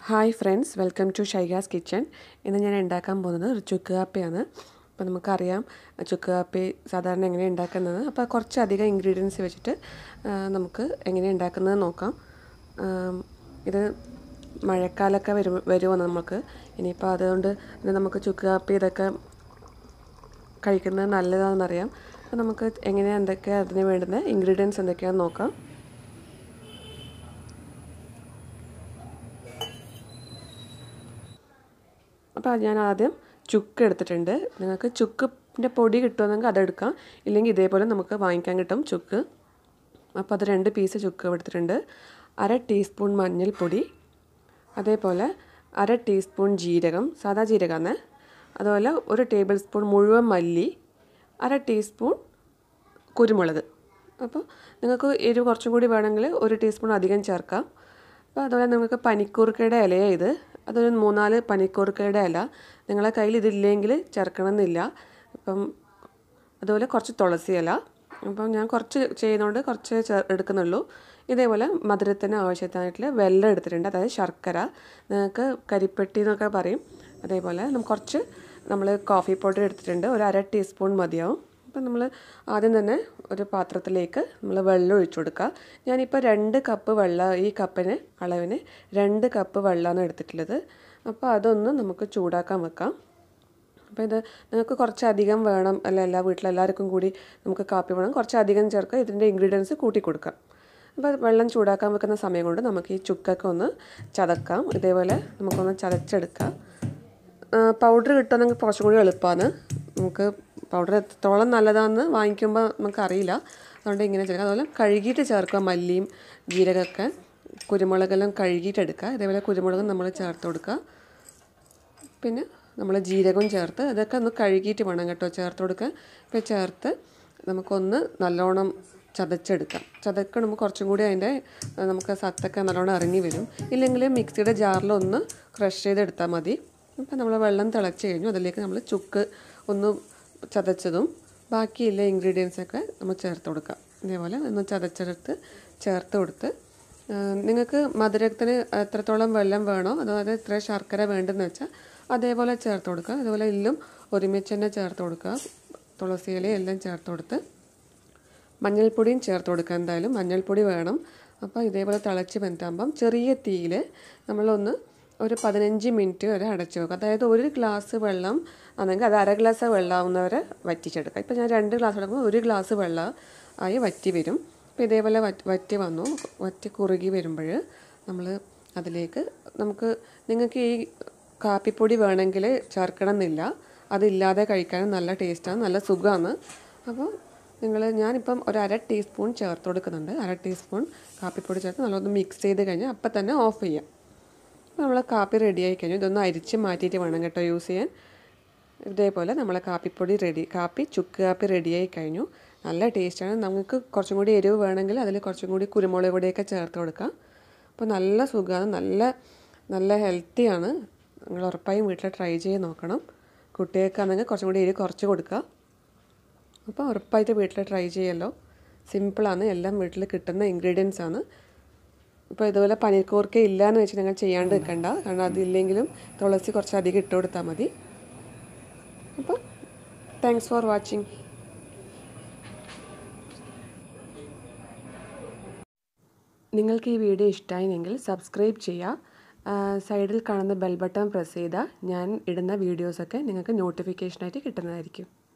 hi friends welcome to Shaiga's kitchen ഇന്ന് ഞാൻ ഉണ്ടാക്കാൻ പോകുന്നത് ഒരു ചുക്ക് കാപ്പിയാണ് അപ്പോൾ നമുക്കറിയാം ചുക്ക് കാപ്പി സാധാരണ എങ്ങനെ ഉണ്ടാക്കുന്നത് അപ്പോൾ കുറച്ചധികം ഇൻഗ്രീഡിയൻസ് വെച്ചിട്ട് ആ, നമുക്ക് എങ്ങനെ ഉണ്ടാക്കുന്നത് നോക്കാം ആം, ഇത് മഴക്കാലമൊക്കെ വരും വരുമോ നമുക്ക് ഇനിയിപ്പോൾ അതുകൊണ്ട് പിന്നെ നമുക്ക് ചുക്ക് കാപ്പി ഇതൊക്കെ കഴിക്കുന്നത് നല്ലതാണെന്നറിയാം അപ്പോൾ നമുക്ക് എങ്ങനെയാണ് എന്തൊക്കെയാണ് അതിന് വേണ്ടുന്ന ഇൻഗ്രീഡിയൻസ് എന്തൊക്കെയാണെന്ന് നോക്കാം അപ്പോൾ ഞാൻ ആദ്യം ചുക്ക് എടുത്തിട്ടുണ്ട് നിങ്ങൾക്ക് ചുക്കിൻ്റെ പൊടി കിട്ടുമെന്നെങ്കിൽ അതെടുക്കാം ഇല്ലെങ്കിൽ ഇതേപോലെ നമുക്ക് വാങ്ങിക്കാൻ കിട്ടും ചുക്ക് അപ്പോൾ അത് രണ്ട് പീസ് ചുക്ക് എടുത്തിട്ടുണ്ട് അര ടീസ്പൂൺ മഞ്ഞൾപ്പൊടി അതേപോലെ അര ടീസ്പൂൺ ജീരകം സാദാ ജീരകമാണ് അതുപോലെ ഒരു ടേബിൾ സ്പൂൺ മുഴുവൻ മല്ലി അര ടീസ്പൂൺ കുരുമുളക് അപ്പോൾ നിങ്ങൾക്ക് എരിവ് കുറച്ചും കൂടി വേണമെങ്കിൽ ഒരു ടീസ്പൂൺ അധികം ചേർക്കാം അപ്പോൾ അതുപോലെ നിങ്ങൾക്ക് പനിക്കൂർക്കയുടെ ഇലയാണ് ഇത് അതൊരു മൂന്നാല് പനിക്കൂർക്കയുടെ ഇല നിങ്ങളെ കയ്യിൽ ഇതില്ലെങ്കിൽ ചേർക്കണമെന്നില്ല അപ്പം അതുപോലെ കുറച്ച് തുളസി ഇല അപ്പം ഞാൻ കുറച്ച് ചെയ്യുന്നതുകൊണ്ട് കുറച്ച് ചേർ എടുക്കുന്നുള്ളൂ ഇതേപോലെ മധുരത്തിന് ആവശ്യത്തിനായിട്ടുള്ള വെള്ളം എടുത്തിട്ടുണ്ട് അതായത് ശർക്കര നിങ്ങൾക്ക് കരിപ്പെട്ടി എന്നൊക്കെ പറയും അതേപോലെ നമുക്ക് കുറച്ച് നമ്മൾ കോഫി പൗഡർ എടുത്തിട്ടുണ്ട് ഒരു അര ടീസ്പൂൺ മതിയാവും അപ്പം നമ്മൾ ആദ്യം തന്നെ ഒരു പാത്രത്തിലേക്ക് നമ്മൾ വെള്ളം ഒഴിച്ചു കൊടുക്കുക ഞാനിപ്പോൾ രണ്ട് കപ്പ് വെള്ളം ഈ കപ്പിന് അളവിന് രണ്ട് കപ്പ് വെള്ളമാണ് എടുത്തിട്ടുള്ളത് അപ്പോൾ അതൊന്ന് നമുക്ക് ചൂടാക്കാൻ വെക്കാം അപ്പോൾ ഇത് നിങ്ങൾക്ക് കുറച്ചധികം വേണം അല്ല എല്ലാ വീട്ടിലെല്ലാവർക്കും കൂടി നമുക്ക് കാപ്പി വേണം കുറച്ചധികം ചേർക്കുക ഇതിൻ്റെ ഇൻഗ്രീഡിയൻസ് കൂട്ടി കൊടുക്കാം അപ്പോൾ വെള്ളം ചൂടാക്കാൻ വെക്കുന്ന സമയം കൊണ്ട് നമുക്ക് ഈ ചുക്കൊക്കെ ഒന്ന് ചതക്കാം ഇതേപോലെ നമുക്കൊന്ന് ചതച്ചെടുക്കാം പൗഡർ കിട്ടുമെന്നെങ്കിൽ കുറച്ചും കൂടി എളുപ്പമാണ് നമുക്ക് പൗഡർ എത്രത്തോളം നല്ലതാണെന്ന് വാങ്ങിക്കുമ്പോൾ നമുക്കറിയില്ല അതുകൊണ്ട് ഇങ്ങനെ ചേർക്കാം അതുപോലെ കഴുകിയിട്ട് ചേർക്കുക മല്ലിയും ജീരകമൊക്കെ കുരുമുളകെല്ലാം കഴുകിയിട്ടെടുക്കുക ഇതേപോലെ കുരുമുളകും നമ്മൾ ചേർത്ത് കൊടുക്കുക പിന്നെ നമ്മൾ ജീരകവും ചേർത്ത് അതൊക്കെ ഒന്ന് കഴുകിയിട്ട് വേണം കേട്ടോ ചേർത്ത് കൊടുക്കുക ഇപ്പോൾ ചേർത്ത് നമുക്കൊന്ന് നല്ലോണം ചതച്ചെടുക്കാം ചതക്കണമ്പോൾ കുറച്ചും കൂടി അതിൻ്റെ നമുക്ക് സത്തൊക്കെ നല്ലോണം ഇറങ്ങി വരും ഇല്ലെങ്കിൽ മിക്സിയുടെ ജാറിലൊന്ന് ക്രഷ് ചെയ്തെടുത്താൽ മതി അപ്പോൾ നമ്മൾ വെള്ളം തിളച്ച് കഴിഞ്ഞു അതിലേക്ക് നമ്മൾ ചുക്ക് ഒന്ന് ചതച്ചതും ബാക്കിയുള്ള ഇൻഗ്രീഡിയൻസൊക്കെ നമ്മൾ ചേർത്ത് കൊടുക്കാം ഇതേപോലെ ഒന്ന് ചതച്ചെടുത്ത് ചേർത്ത് കൊടുത്ത് നിങ്ങൾക്ക് മധുരത്തിന് എത്രത്തോളം വെള്ളം വേണോ അതായത് എത്ര ശർക്കര വേണ്ടെന്ന് വെച്ചാൽ അതേപോലെ ചേർത്ത് കൊടുക്കുക അതുപോലെ എല്ലാം ഒരുമിച്ച് തന്നെ ചേർത്ത് കൊടുക്കുക തുളസി ഇലയും എല്ലാം ചേർത്ത് കൊടുത്ത് മഞ്ഞൾപ്പൊടിയും ചേർത്ത് കൊടുക്കുക എന്തായാലും മഞ്ഞൾപ്പൊടി വേണം അപ്പോൾ ഇതേപോലെ തിളച്ച് വെന്താകുമ്പം ചെറിയ തീയിൽ നമ്മളൊന്ന് ഒരു പതിനഞ്ച് മിനിറ്റ് വരെ അടച്ച് വെക്കുക അതായത് ഒരു ഗ്ലാസ് വെള്ളം ആണെങ്കിൽ അത് അര ഗ്ലാസ് വെള്ളമാവുന്നവരെ വറ്റിച്ചെടുക്കുക ഇപ്പോൾ ഞാൻ രണ്ട് ഗ്ലാസ് എടുക്കുമ്പോൾ ഒരു ഗ്ലാസ് വെള്ളം ആയി വറ്റി വരും അപ്പോൾ ഇതേപോലെ വറ്റി വറ്റി വന്നു വറ്റി കുറുകി വരുമ്പോൾ നമ്മൾ അതിലേക്ക് നമുക്ക് നിങ്ങൾക്ക് ഈ കാപ്പിപ്പൊടി വേണമെങ്കിൽ ചേർക്കണം എന്നില്ല അതില്ലാതെ കഴിക്കാനും നല്ല ടേസ്റ്റാണ് നല്ല സുഖമാണ് അപ്പോൾ നിങ്ങൾ ഞാനിപ്പം ഒരു അര ടീസ്പൂൺ ചേർത്ത് കൊടുക്കുന്നുണ്ട് അര ടീസ്പൂൺ കാപ്പിപ്പൊടി ചേർത്ത് നല്ലൊന്ന് മിക്സ് ചെയ്ത് കഴിഞ്ഞാൽ അപ്പം തന്നെ ഓഫ് ചെയ്യാം അപ്പോൾ നമ്മളെ കാപ്പി റെഡി ആയി കഴിഞ്ഞു ഇതൊന്ന് അരിച്ച് മാറ്റിയിട്ട് വേണം കേട്ടോ യൂസ് ചെയ്യാൻ ഇതേപോലെ നമ്മളെ കാപ്പിപ്പൊടി റെഡി കാപ്പി ചുക്ക് കാപ്പി റെഡിയായി കഴിഞ്ഞു നല്ല ടേസ്റ്റാണ് നമുക്ക് കുറച്ചും കൂടി എരിവ് വേണമെങ്കിൽ അതിൽ കുറച്ചും കൂടി കുരുമുളക് പൊടിയൊക്കെ ചേർത്ത് കൊടുക്കാം അപ്പോൾ നല്ല സുഖമാണ് നല്ല നല്ല ഹെൽത്തിയാണ് നിങ്ങൾ ഉറപ്പായും വീട്ടിൽ ട്രൈ ചെയ്ത് നോക്കണം കുട്ടികൾക്കാണെങ്കിൽ കുറച്ചും കൂടി എരിവ് കുറച്ച് കൊടുക്കുക അപ്പോൾ ഉറപ്പായിട്ട് വീട്ടിൽ ട്രൈ ചെയ്യല്ലോ സിമ്പിളാണ് എല്ലാം വീട്ടിൽ കിട്ടുന്ന ഇൻഗ്രീഡിയൻസ് ആണ് ഇപ്പോൾ ഇതുപോലെ പനിക്കൂർക്ക ഇല്ല എന്ന് വെച്ച് നിങ്ങൾ ചെയ്യാണ്ട് നിൽക്കണ്ട കാരണം അതില്ലെങ്കിലും തുളസി കുറച്ച് അധികം ഇട്ട് കൊടുത്താൽ മതി അപ്പോൾ താങ്ക്സ് ഫോർ വാച്ചിങ് നിങ്ങൾക്ക് ഈ വീഡിയോ ഇഷ്ടമായെങ്കിൽ സബ്സ്ക്രൈബ് ചെയ്യുക സൈഡിൽ കാണുന്ന ബെൽ ബട്ടൺ പ്രസ് ചെയ്താൽ ഞാൻ ഇടുന്ന വീഡിയോസൊക്കെ നിങ്ങൾക്ക് നോട്ടിഫിക്കേഷനായിട്ട് കിട്ടുന്നതായിരിക്കും